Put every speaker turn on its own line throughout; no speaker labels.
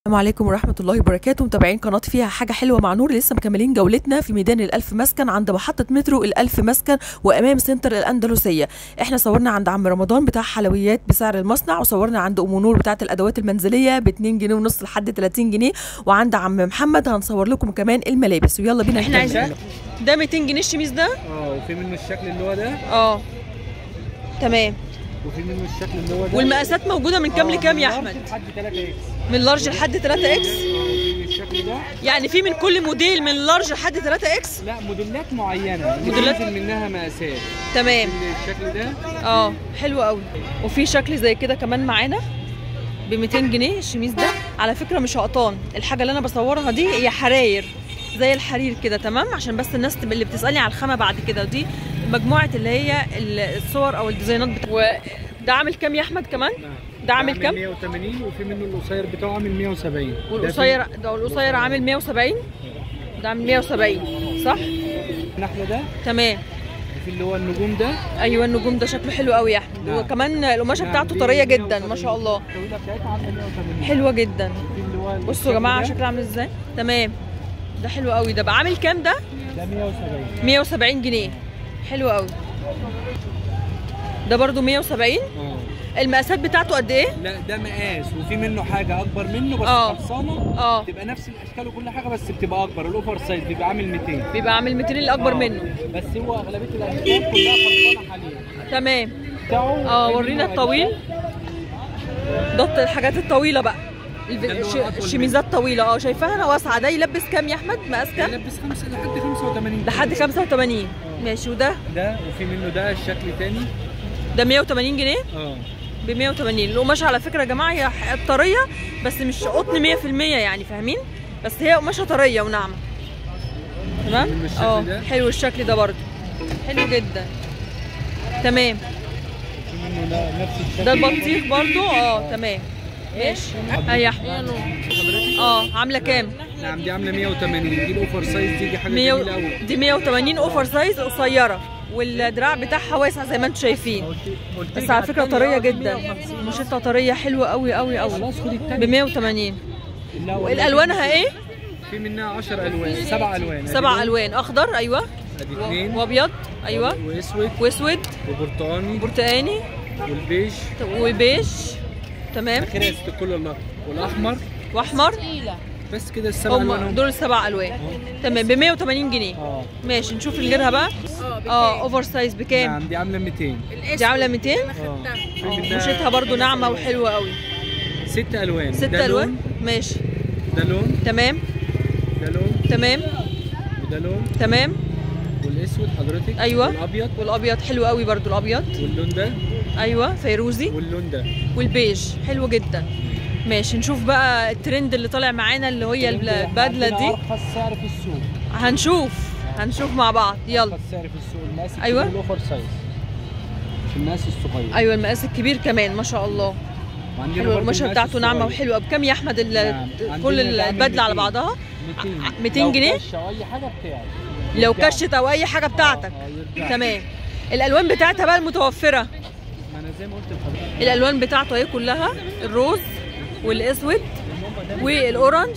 السلام عليكم ورحمة الله وبركاته متابعين قناة فيها حاجة حلوة مع نور لسه مكملين جولتنا في ميدان الألف مسكن عند محطة مترو الألف مسكن وأمام سنتر الأندلسية احنا صورنا عند عم رمضان بتاع حلويات بسعر المصنع وصورنا عند أم نور بتاعة الأدوات المنزلية ب 2 جنيه ونص لحد 30 جنيه وعند عم محمد هنصور لكم كمان الملابس ويلا بينا
احنا
نكمل.
عايزين ده 200 جنيه الشميز ده
اه وفي منه الشكل اللي هو ده
اه تمام
وفي منه الشكل اللي هو ده
والمقاسات موجوده من كام
آه،
لكام يا
من
احمد
لارج لحد 3 اكس
من لارج لحد 3 اكس
وفي الشكل ده
يعني في من كل موديل من لارج لحد 3 اكس
لا موديلات معينه
موديلات؟
بينزل منها مقاسات
تمام
الشكل ده
اه حلو قوي وفي شكل زي كده كمان معانا ب 200 جنيه الشميز ده على فكره مش هقطان الحاجه اللي انا بصورها دي هي حراير زي الحرير كده تمام عشان بس الناس تبقى اللي بتسالني على الخامه بعد كده ودي مجموعه اللي هي الصور او الديزاينات بتاع وده عامل كام يا احمد كمان ده عامل كام
180 وفي منه القصير بتاعه عامل 170 ده في-
والقصير ده القصير عامل 170 ده عامل 170 صح
النحله ده
تمام
وفي اللي هو النجوم ده
ايوه النجوم ده شكله حلو قوي يا احمد
نعم.
وكمان القماشه
نعم،
بتاعته
دي
طريه جدا
180.
ما شاء الله
الطويله بتاعتها عامله 180
حلوه جدا
في اللي هو
بصوا يا
الشكل
جماعه
ده،
شكله عامل ازاي تمام ده حلو قوي ده بقى عامل كام ده
ده 170
170 جنيه حلو قوي ده برضو 170
اه
المقاسات بتاعته قد ايه
لا ده مقاس وفي منه حاجه اكبر منه بس
آه.
خلصانه
اه
تبقى نفس الاشكال وكل حاجه بس بتبقى اكبر الاوفر سايز بيبقى عامل 200
بيبقى عامل 200 اللي اكبر
آه.
منه
بس هو اغلبيه الاشكال كلها خلصانه حاليا
تمام
بتاعه
اه
في
ورينا
منه
الطويل ده الحاجات الطويله بقى الف-
ده اللي هو
الش-
أطول
الشميزات طويله اه شايفاها انا واسعه ده يلبس كام يا احمد مقاس كام
يلبس خمسة لحد 85
لحد 85 ماشي وده
ده وفي منه ده الشكل تاني
ده 180 جنيه
اه
ب 180 القماشه على فكره يا جماعه هي ح- طريه بس مش قطن 100% يعني فاهمين بس هي قماشه طريه وناعمه تمام
حلو الشكل
اه
ده.
حلو الشكل ده برضه حلو جدا تمام
في منه ده نفس الشكل
ده البطيخ برضه اه تمام ماشي اي يا احمد اه عامله كام
نعم دي عامله 180 دي الاوفر سايز دي, دي حاجه
100
جميله قوي
دي 180 اوفر سايز قصيره والدراع بتاعها واسع زي ما انتم شايفين بس على فكره طريه جدا مشيتها طريه حلوه قوي قوي قوي
خلاص خدي
ب
التانية
180
لا والله
والالوانها ايه
في منها 10 الوان سبع الوان أدي
سبع
لون،
الوان اخضر ايوه
ادي اثنين
وابيض ايوه
واسود
واسود
وبرتقاني
برتقاني
والبيج
وبيج تمام
اخرها يا ست كل الله والاحمر
واحمر
بس كده السبع الوان
هم
هم.
دول السبع الوان تمام ب 180 جنيه
اه
ماشي نشوف غيرها بقى اه اوفر سايز بكام
نعم دي عامله 200
دي عامله 200
اه في منها
مشيتها برضو ناعمه وحلوه قوي
ست الوان
ست
ده
الوان
لون،
ماشي
ده لون
تمام
ده لون
تمام
وده لون
تمام
والاسود حضرتك
أيوة.
والابيض
والابيض حلو قوي برضو الابيض
واللون ده
ايوه فيروزي
واللون ده
والبيج حلو جدا ماشي نشوف بقى الترند اللي طالع معانا اللي هي البدله
عندنا
دي
ارخص سعر في السوق
هنشوف هنشوف مع بعض يلا
ارخص سعر في السوق المقاس
أيوة.
الكبير الاوفر سايز مش المقاس الصغير
ايوه المقاس الكبير كمان ما شاء الله
وعندنا
حلو
برضو
القماشه
المقاس
بتاعته ناعمه
الصغير.
وحلوه بكام يا احمد ال-
نعم.
كل
عندنا ده عامل
البدله على
200.
بعضها
200
200
لو
جنيه؟
كش او اي حاجه بتاعك
لو
يرجع.
كشت او اي حاجه بتاعتك
آه، يرجع.
تمام الالوان بتاعتها بقى المتوفره
ما انا زي ما قلت لحضرتك
الالوان بتاعته اهي كلها الروز والاسود والاورنج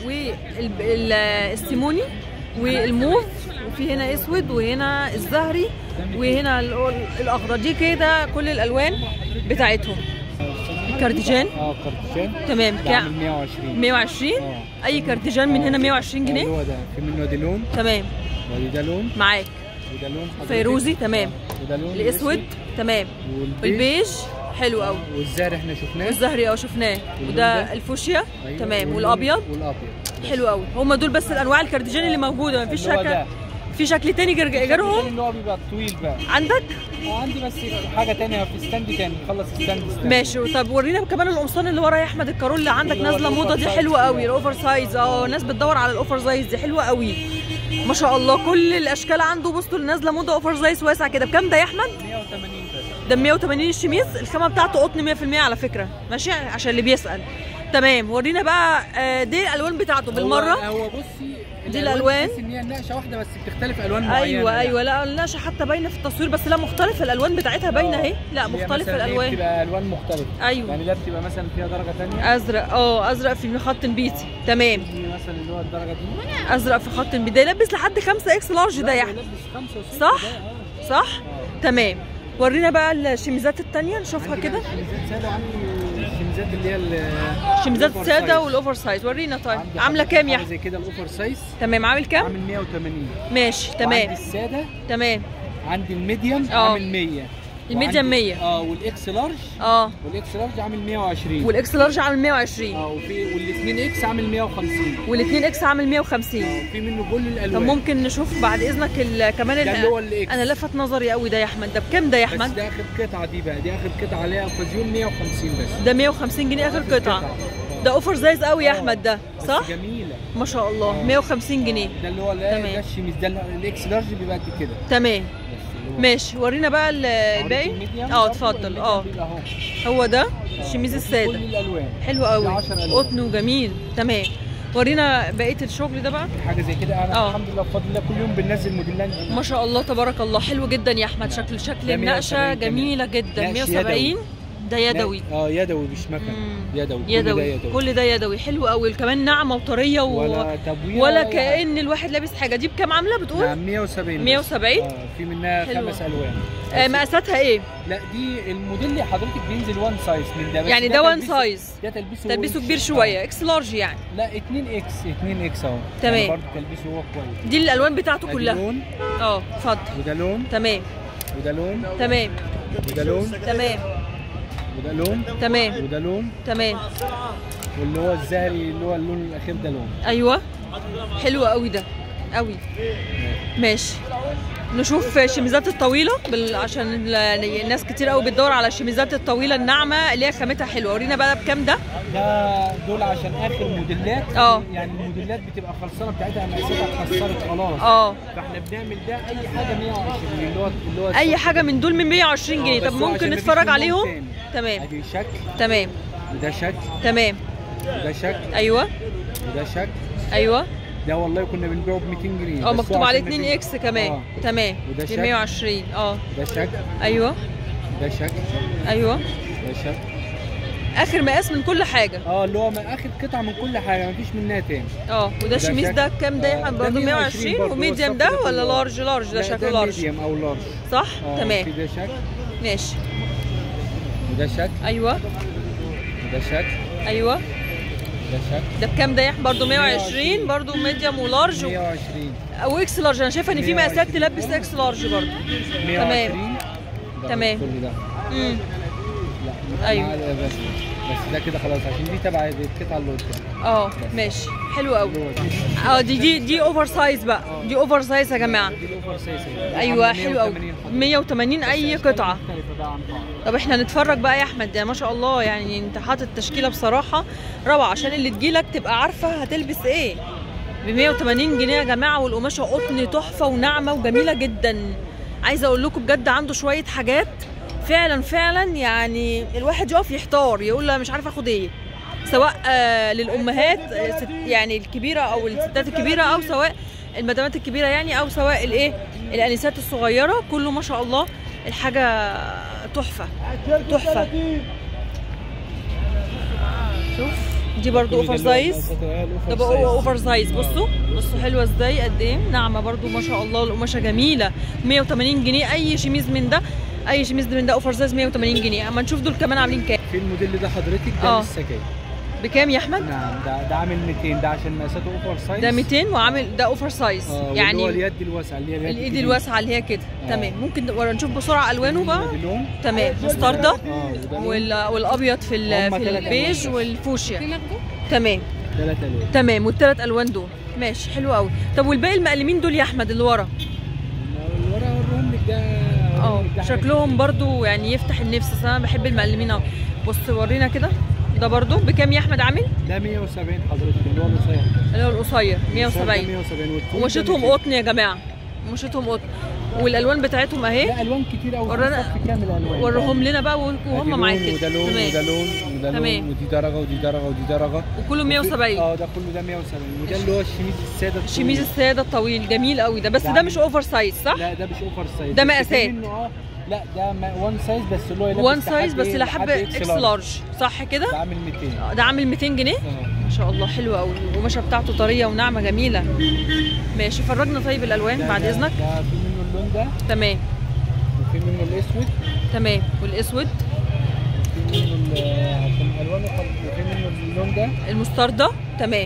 والسيموني والموف وفي هنا اسود وهنا الزهري وهنا ال- الاخضر دي كده كل الالوان بتاعتهم الكارديجان
اه كارتشان
تمام
ده
كام
عامل 120
120
اه
اي كارديجان من هنا 120
اللي
جنيه
هو ده في منه دي لون
تمام
ودي ده لون
معاك
وده لون حضرتك.
فيروزي تمام
آه، وده لون
الاسود تمام
والبيج
والبيج حلو قوي
والزهر احنا شفناه
والزهري اه شفناه
واللون
وده
ده؟
الفوشيا
أيوة،
تمام
واللون-
والابيض
والابيض
حلو قوي هم دول بس الانواع الكارديجان اللي موجوده مفيش
اللي هو
شكل
ده.
في شكل تاني غير
الشكل
غيرهم
اللي هو بيبقى طويل بقى
عندك
اه عندي بس حاجه تانية في ستاند تاني نخلص ستاند ستاند
ماشي طب ورينا كمان القمصان اللي ورا يا احمد الكارول اللي عندك
اللي هو
نازله
الأوفر
موضه دي
سايز
حلوه
ده.
قوي الاوفر سايز اه الناس بتدور على الاوفر سايز دي حلوه قوي ما شاء الله كل الاشكال عنده بصوا اللي نازله موضه اوفر سايز واسع كده بكام ده يا احمد
180 بس
ده 180 الشميز الخامه بتاعته قطن 100% على فكره ماشي عشان اللي بيسال تمام ورينا بقى آه، دي الالوان بتاعته بالمره
هو, هو بصي
دي الألوان.
تحس ان هي نقشه واحده بس بتختلف الوان معينه
ايوه
يعني.
ايوه لا النقشه حتى باينه في التصوير بس لا مختلفه الالوان بتاعتها باينه اهي لا
اللي هي
مختلفه
مثلاً هي
الالوان
بتبقى الوان مختلفه
ايوه
يعني ده بتبقى مثلا فيها درجه ثانيه
ازرق اه ازرق في خط بيتي تمام
دي مثلا اللي هو الدرجه دي
ازرق في خط بيتي ده يلبس لحد 5 اكس لارج ده يعني
يلبس خمسة وستة
صح؟
ده، آه.
صح
آه.
تمام ورينا بقى الشميزات التانية نشوفها
عندي
كده
بقى شميزات ساده وعندي شميزات اللي هي ال-
شميزات
الأوفر
ساده
سايز.
والاوفر سايز ورينا طيب
عندي
عامله
حاجة-
كام يا
حاجة
احمد
زي كده الاوفر سايز
تمام عامل كام
عامل 180
ماشي
وعندي
تمام
الساده
تمام
عندي الميديم
آه.
عامل 100
الميديم
وعندي-
100.
اه والاكس لارج
اه
والاكس لارج عامل 120
والاكس لارج عامل 120
اه وفي والاثنين اكس عامل 150
والاثنين اكس عامل 150
اه وفي منه كل الالوان
طب ممكن نشوف بعد اذنك ال- كمان
ده اللي هو
ال-
الاكس
انا لفت نظري قوي ده يا احمد ده بكام ده يا
بس
احمد
ده اخر قطعه دي بقى دي اخر قطعه عليها اوكازيون 150 بس
ده 150 جنيه اخر قطعه
آه.
ده اوفر سايز قوي يا
آه.
احمد ده
بس
صح
جميله
ما شاء الله
آه.
150 جنيه
ده اللي هو لا
تمام.
ده الشميز ده اللي- الاكس لارج بيبقى قد كده
تمام
بس اللي هو-
ماشي ورينا بقى ال-
أوريك
الباقي
الميديم
اه
برضه،
اتفضل
الميديم
اه
بيبقى أهو.
هو ده
آه.
الشميز
كل
الساده
الالوان
حلو قوي
10 ألوان.
قطن وجميل تمام ورينا بقيه الشغل ده بقى
حاجه زي كده انا
آه.
الحمد لله بفضل الله كل يوم بننزل موديلات جديدة.
ما شاء الله تبارك الله حلو جدا يا احمد شكل شكل
ده
النقشه
170 كمان.
جميله جدا
نقش
170
يدوي.
ده يدوي
اه يدوي مش مكن
مم.
يدوي كل ده
يدوي
يدوي
كل ده يدوي حلو قوي كمان ناعمه وطريه و...
ولا تبوير
ولا كأن الواحد لابس حاجه دي بكام عامله بتقول
نعم 170 بس.
170
اه في منها
حلوة.
خمس الوان
آه مقاساتها ايه
لا دي الموديل اللي حضرتك بينزل وان سايز من ده بس
يعني ده وان
تلبيسه-
سايز
ده تلبيسه
تلبيسه
وش.
كبير شويه اكس لارج يعني
آه. لا 2 اكس 2 اكس اهو
تمام.
يعني برضه تلبيسه هو كويس
دي الالوان بتاعته
أدي
كلها
لون
اه اتفضل
وده لون
تمام
وده لون
تمام
وده لون
تمام
وده لون
تمام
وده لون
تمام
واللي هو الزهري اللي هو اللون الاخير ده لون
ايوه حلو قوي ده قوي ماشي نشوف الشميزات الطويله بال... عشان ال- الناس كتير قوي بتدور على الشميزات الطويله الناعمه اللي هي خامتها حلوه ورينا بقى بكام ده
ده دول عشان اخر موديلات
اه.
يعني الموديلات بتبقى خلصانه بتاعتها مقاساتها اتحصرت خلاص
اه
فاحنا بنعمل ده اي حاجه 120 اللي هو اللي هو
اي حاجه من دول من 120 جنيه
آه،
طب
بس هو
ممكن
عشان
نتفرج
مفيش منهم
عليهم
تاني.
تمام
ادي شكل
تمام
وده شكل
تمام
وده شكل
ايوه
وده شكل
ده
ده والله كنا بنبيعه ب 200 جنيه
اه
بس هو
مكتوب عليه
عشان
2
مفيش-
اكس كمان
آه.
تمام
وده
ب
شكل.
120 اه
ده شكل
ايوه
ده شكل
ايوه
ده شكل
اخر مقاس من كل حاجه
اه اللي هو ما- اخر قطعه من كل حاجه مفيش منها تاني
اه وده
وده
الشميز
شكل.
ده كام ده يا
آه،
احمد
ده
برضه
120
120
برضه، هو
وميديم
الصف
ده
ده
ولا
كله.
لارج لارج ده
لا،
شكله لارج
ميديم او لارج
صح
آه،
تمام
في ده شكل
ماشي
وده شكل
ايوه
وده شكل
ايوه
ده شكل
ده بكام ده يا احمد برضه 120
120.
برضه ميديم ولارج و-
120
او اكس لارج انا شايفه ان في مقاسات
120.
تلبس اكس لارج برضه
120 ده
تمام.
كل ده
امم
لا
أيوة.
مع- بس بس ده كده خلاص عشان دي تبع القطعه اللي قدام
اه ماشي حلو قوي
اللي هو دي.
اه دي دي دي اوفر سايز بقى دي اوفر سايز يا جماعه
دي الاوفر سايز
ايوه
عاملة
حلو قوي
180 حضرتك.
180 اي
بس أشكال
قطعه
مختلفة بقى عن بعض.
طب احنا نتفرج بقى يا احمد يعني ما شاء الله يعني انت حاطط تشكيله بصراحه روعه عشان اللي تجيلك تبقى عارفه هتلبس ايه ب 180 جنيه يا جماعه والقماشه قطن تحفه وناعمه وجميله جدا عايزه اقول لكم بجد عنده شويه حاجات فعلا فعلا يعني الواحد يقف يحتار يقول لا مش عارف اخد ايه سواء آه للامهات آه، ست- يعني الكبيره او الستات الكبيره او سواء المدامات الكبيره يعني او سواء الايه الانسات الصغيره كله ما شاء الله الحاجه تحفه تحفه شوف دي برضو
كل
اوفر
ده اللي هو
سايز
الأوفر
ده بقى
سايز.
اوفر سايز
آه.
بصوا بصوا حلوه ازاي قد ايه ناعمه برضو ما شاء الله القماشه جميله 180 جنيه اي شميز من ده اي شميز من ده اوفر سايز 180 جنيه اما نشوف دول كمان عاملين كام
في الموديل ده حضرتك ده
آه.
لسه جاي
بكام يا احمد
نعم ده ده عامل 200 ده عشان مقاساته اوفر سايز
ده 200 وعامل ده اوفر سايز
اه يعني
يعني
هو اليد الواسعه اللي هي اليد
الايد
الكبيرة.
الواسعه اللي هي كده
آه.
تمام ممكن ورا نشوف بسرعه الوانه بقى
ده لون
تمام مستردة
اه وده لون
وال- والابيض في ال-
هما
في
تلات
البيج
ألوان بس.
والفوشيا تمام
ثلاث الوان
تمام والثلاث الوان دول ماشي حلو قوي طب والباقي المقلمين دول يا احمد اللي ورا
اللي ورا اوريهم لك ده
اه
أوريهم لك ده حاجة
شكلهم برضو يعني يفتح النفس أصل انا بحب المقلمين قوي بص ورينا كده ده برضو بكام يا احمد عامل
ده 170 حضرتك اللي هو القصير
اللي هو القصير
القصير ده
170
170 والطول ده
ومشيتهم
200.
قطن يا جماعه مشيتهم قطن والالوان بتاعتهم اهي
لا الوان كتير قوي
ورانا-
صف كامل الوان
وريهم لنا بقى
أدي
وهم
لون
معاك
وده لون وده
تمام
لون وده
تمام.
لون ودي درجه ودي درجه ودي درجه
وكله 170
اه ده كله ده 170 وده اللي هو الشميز الساده الطويل.
شميز الساده الطويل جميل قوي ده بس
ده
ده مش
عامل-
اوفر سايز صح
لا ده مش اوفر سايز
ده
بس في
مقاسات.
منه اه لا ده وان سايز بس اللي هو يلبس
وان
لحد
سايز بس
إيه؟
لحد
إكس
اكس لارج صح كده
ده عامل 200
ده عامل 200 جنيه
اه
ما شاء الله حلو قوي القماشه بتاعته طريه وناعمه جميله ماشي فرجنا طيب الالوان
ده-
بعد
ده-
اذنك
ده في منه اللون ده
تمام
وفي منه الاسود
تمام والاسود
في منه ال- عشان الوانه خل- وفي منه اللون ده
المستردة تمام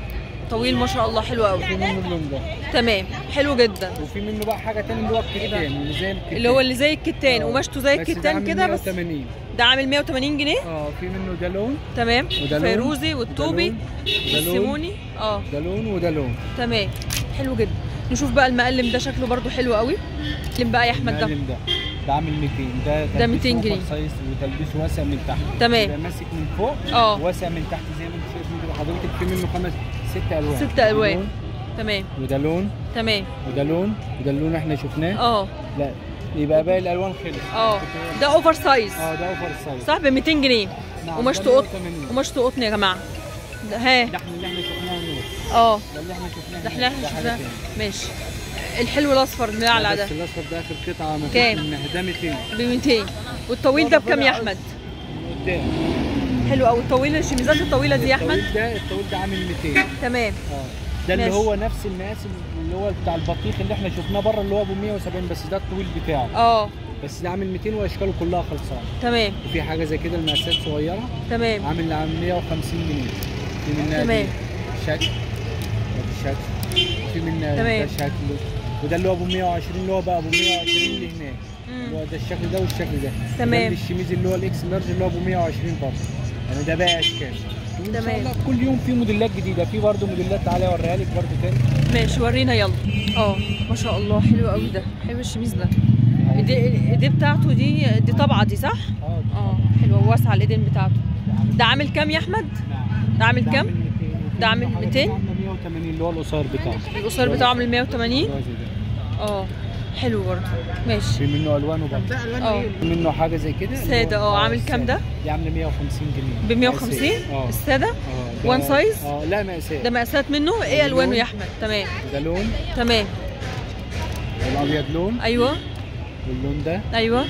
طويل ما شاء الله حلو قوي
وفي منه اللون ده
تمام حلو جدا
وفي منه بقى حاجه تانية اللي هو الكتان اللي زي الكتان
اللي هو اللي زي الكتان
آه.
قماشته زي
بس ده
الكتان
عامل
كده بس
180
ده عامل 180 جنيه
اه في منه ده لون
تمام
وده لون،
فيروزي والطوبي
وده لون،
والسيموني اه
ده لون وده لون
تمام حلو جدا نشوف بقى المقلم ده شكله برضو حلو قوي المقلم بقى يا احمد ده
المقلم ده ده عامل 200 ده
ده
تلبيسه
200 جنيه.
أوفر سايز وتلبيسه واسع من تحت
تمام.
يبقى ماسك من فوق
اه.
واسع من تحت زي ما انت شايف كده حضرتك في منه خمس ست الوان
ست
ده
ألوان.
لون،
تمام
وده لون
تمام
وده لون وده اللون احنا شفناه
اه
لا يبقى باقي الالوان خلص
اه ده اوفر سايز
اه ده اوفر سايز
صح ب 200 جنيه
نعم،
قماشته
ده
قطن
180.
قماشته قطن يا جماعه ده- ها
ده احنا اللي احنا شفناه نور
اه
ده اللي احنا شفناه
ده احنا
نور. ده حاجة
شفناه
تاني.
ماشي الحلو الاصفر المعلع ده
بس الاصفر ده اخر قطعه ما
كام؟
فيش منها ده 200
ب 200 والطويل ده بكام يا احمد
من قدام
حلو قوي الطويل الشميزات الطويله دي يا احمد
الطويل ده الطويل ده عامل 200
تمام
اه ده اللي
ماشي.
هو نفس المقاس اللي هو بتاع البطيخ اللي احنا شفناه بره اللي هو ابو 170 بس ده الطويل بتاعه
اه
بس ده عامل 200 واشكاله كلها خلصانه
تمام
وفي حاجه زي كده المقاسات صغيره
تمام
عامل عامل 150 جنيه في منها
تمام.
دي شكل ادي شكل في منها
تمام.
ده شكل وده اللي هو ابو 120 اللي هو بقى ابو 120 اللي هناك
مم.
اللي هو ده الشكل ده والشكل ده
تمام.
ده اللي الشميز اللي هو الاكس لارج اللي هو ابو 120 برضه يعني ده باقي اشكال وان شاء
تمام.
الله كل يوم في موديلات جديده في برضه موديلات تعالى اوريها لك برضه تاني
ماشي ورينا يلا اه ما شاء الله حلو قوي ده حلو الشميز ده دي دي بتاعته دي دي طبعه دي صح
اه
اه حلوه واسعه الايدين بتاعته ده عامل كام يا احمد
نعم
ده عامل
ده
كام
عامل 200
ده عامل
وفي منه
200
حاجة عامله 180 اللي هو القصير بتاعه
القصير بتاعه عامل 180
اللي هو زي ده.
اه حلو برضه ماشي
في منه الوانه برضه
اه
في منه حاجه زي كده اللي
سادة،
هو-
اه، عامل كام ده؟
دي عامله 150 جنيه
ب 150
اه
الساده
اه ده-
وان سايز؟
اه لا مقاسات
ده مقاسات منه ايه الوانه يا احمد تمام
ده لون
تمام
والابيض لون
ايوه
واللون ده
ايوه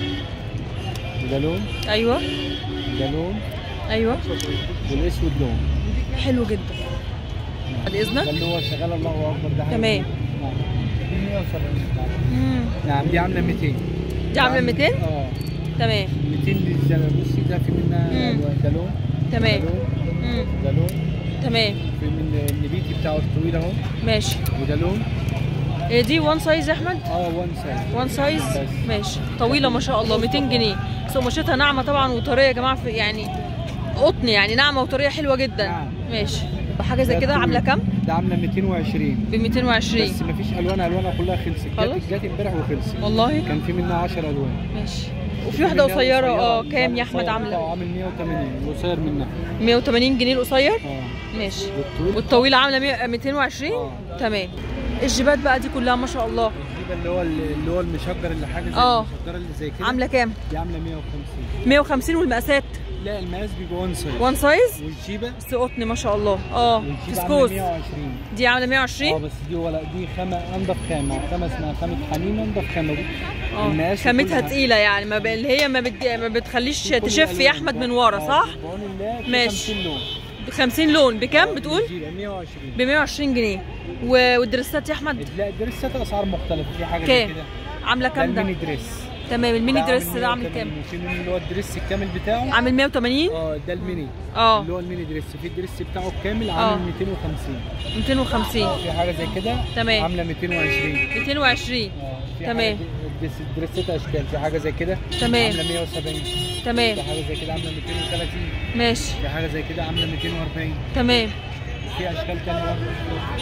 وده لون
ايوه
وده لون
ايوه
والاسود لون
حلو جدا بعد
ده
اذنك
اللي هو شغال الله اكبر ده حاجة
تمام.
نعم دي 170
مم.
نعم دي عامله 200
دي عامله 200
اه
تمام
200 دي زي ما بصي ده في منها
مم.
ألوان. ده لون
تمام
ده لون
مم.
ده لون
تمام
في من النبيتي بتاعه الطويل اهو
ماشي
وده لون
إيه دي وان سايز يا احمد
اه وان سايز
وان سايز
بس.
ماشي طويله ما شاء الله 200 جنيه بس قماشتها ناعمه طبعا وطريه يا جماعه في يعني قطن يعني ناعمه وطريه حلوه جدا
نعم.
ماشي بحاجه زي
ده
كده
طويل.
عامله كام
ده عامله 220
ب 220
بس مفيش الوان الوانها كلها خلصت
خلاص.
جت جت امبارح وخلصت
والله
كان في منها 10 الوان
ماشي وفي واحده
منها
قصيره اه
قصيرة.
كام
ده
يا احمد
القصير
عامله
بتاعه عامل 180 القصير منها
180 جنيه القصير
اه
ماشي
والطويل
والطويله عامله 100 220
آه.
تمام الجيبات بقى دي كلها ما شاء الله
الجيبه اللي هو اللي هو المشجر اللي حاجه زي
آه.
المشجره اللي زي كده
عامله كام
دي عامله 150
150 والمقاسات
لا المقاس بيبقى وان سايز
وان سايز
والجيبه
بس قطن ما شاء الله اه
والجيبه عامله
فسكوس
120
دي عامله
اه
120
بس دي ولا دي خامه انضف خامه خامه اسمها خامه حنين انضف خامه دي
اه
المقاس
خامتها
وكل حاجة.
تقيله يعني ما ب... اللي هي ما, بت... ما بتخليش
كل
تشف
الألوان.
يا احمد من ورا
آه،
صح
بعون الله في
ماشي.
50 لون
50 لون بكام بتقول
الجيبة 120
ب 120 جنيه و... والدريسات يا احمد
لا الدريسات اسعار مختلفه في حاجه
كام؟
زي كده
عامله
ده
كام ده
الميني دريس
تمام الميني دريس ده عامل
180
كام
وفي منه اللي هو الدريس الكامل بتاعه
عامل 180
اه ده الميني
اه
اللي هو الميني دريس في الدريس بتاعه الكامل
آه.
عامل 250
250
في حاجه زي كده
تمام.
عامله 220
220
اه في
تمام.
حاجة الدريس الدريسات اشكال في حاجه زي كده
تمام.
عامله 170
تمام
في حاجه زي كده عامله 230
ماشي
في حاجه زي كده عامله 240
تمام
في اشكال ثانيه برضه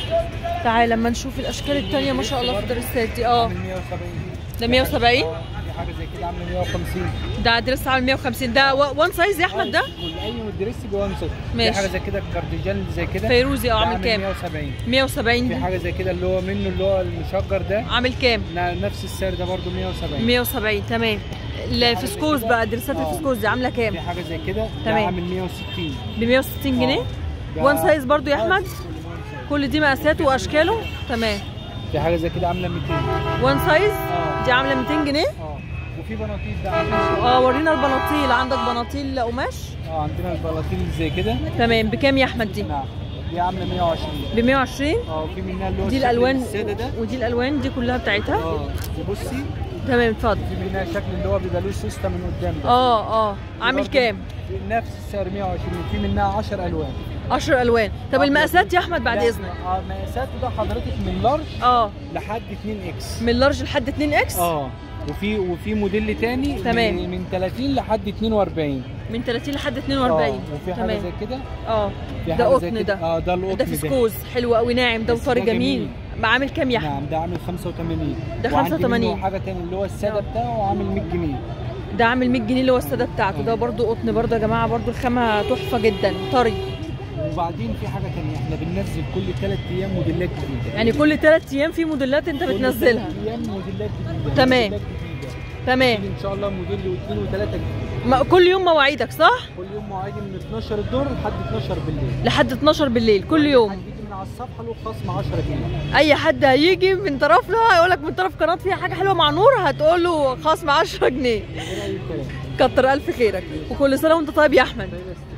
تعال لما نشوف الاشكال التانية ما شاء الله في الدريسات دي اه
عامل 170
ده 170
آه، في حاجه زي كده عامله 150
ده دريس عامل 150 ده وان سايز يا احمد ده
كل اي دريس بوان صفر
ماشي.
في حاجه زي كده الكارديجان زي كده
فيروزي اه
ده
عامل كام
170
170
في
دي
حاجه زي كده اللي هو منه اللي هو المشجر ده
عامل كام
ن- نفس السعر ده برضو 170
170 تمام الفسكوز بقى دريسات
آه.
الفسكوز دي عامله كام
في حاجه زي كده ده
تمام.
عامل 160
ب 160 جنيه
آه. ده-
وان سايز برضو يا
آه،
احمد
كل وان سايز.
كل دي مقاساته واشكاله تمام
في حاجه زي كده عامله 200
وان سايز
اه
دي عامله 200 جنيه
اه وفي بناطيل ده عامل
اه ورينا البناطيل عندك بناطيل قماش
اه عندنا البلاطيل زي كده
تمام بكام يا احمد دي
نعم دي عامله 120
ب 120
اه وفي منها اللي هو
دي
الشكل
الالوان
الساده ده
ودي الالوان دي كلها بتاعتها
اه بصي
تمام اتفضل
في منها شكل اللي هو بيبقى له سوسته من قدام ده
اه اه عامل
برضه
كام
نفس السعر 120 في منها 10 الوان
10 الوان طب
آه،
المقاسات يا احمد بعد
لا،
اذنك
اه مقاساته ده حضرتك من لارج
اه
لحد 2 اكس
من لارج لحد 2 اكس
اه وفي وفي موديل تاني
تمام.
من, من 30 لحد 42
من 30 لحد
اه
42
وفي حاجه
تمام
زي كده
اه
في
ده
حاجه زي
قطن
كده
ده
اه ده القطن
ده فسكوز حلو قوي ناعم ده
بس
وطري
ده
جميل
جميل.
عامل كام يا احمد
نعم ده عامل 85
ده
وعندي
85.
منه حاجه تاني اللي هو الساده بتاعه عامل 100 جنيه
ده عامل 100 جنيه اللي هو الساده بتاعته ده برضو قطن برضو يا جماعه برضو الخامه تحفه جدا طري
وبعدين في حاجه تانية احنا بننزل كل ثلاث ايام موديلات جديده
يعني كل 3 ايام في موديلات انت
كل
بتنزلها
تلات ايام موديلات جديده
تمام.
موديلات جديدة.
تمام
ان شاء الله موديل واثنين وثلاثه جديد
ما كل يوم مواعيدك صح
كل يوم مواعيد من 12 الظهر لحد 12 بالليل
لحد 12 بالليل كل يوم
هتيجي من على الصفحه له خصم 10 جنيه
اي حد هيجي من طرفنا هيقول لك من طرف قناه فيها حاجه حلوه مع نور هتقول له خصم 10 جنيه
غير اي كلام
كتر الف خيرك وكل سنه وانت طيب يا احمد
طيب يا ستي.